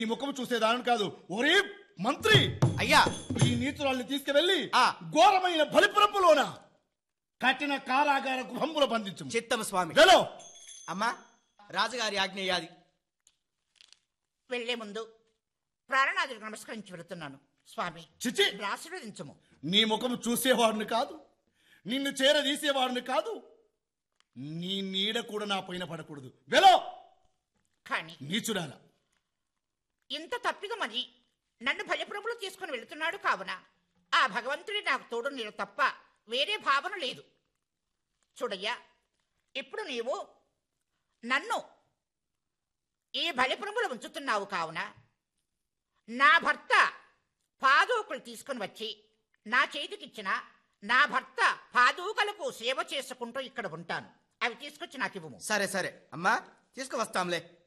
ఈ ముఖం చూసేదాని కాదు ఒరే మంత్రి అయ్యా ఈ నీచురాల్ని తీసుకువెళ్ళి ఆ. ఘోరమైన బలిపురంపులోన కఠిన కారాగార గృహంలో బంధించు చిత్తము స్వామి వెలో అమ్మా రాజుగారి ఆజ్ఞయాది వెళ్లే ముందు ప్రాణనాథుడికి నమస్కరించి వెళుతున్నాను స్వామి చిచి ఆశీర్వదించము నీ ముఖం చూసేవాడిని కాదు నిన్ను చేరదీసేవాడిని కాదు నీ నీడ కూడా నా పైన పడకూడదు వెలో కానీ నీచురాల ఇంత తప్పిగా మరి నన్ను భయప్రభులు తీసుకుని వెళుతున్నాడు కావున ఆ భగవంతుడి నాకు తోడు నేను తప్ప వేరే భావన లేదు చూడయ్యా ఇప్పుడు నీవు నన్ను ఈ బలిప్రభులు ఉంచుతున్నావు కావున నా భర్త పాదూకులు తీసుకుని వచ్చి నా చేతికిచ్చిన నా భర్త పాదూకలకు సేవ చేసుకుంటూ ఇక్కడ ఉంటాను అవి తీసుకొచ్చి నాకు ఇవ్వము సరే సరే అమ్మా తీసుకువస్తాంలే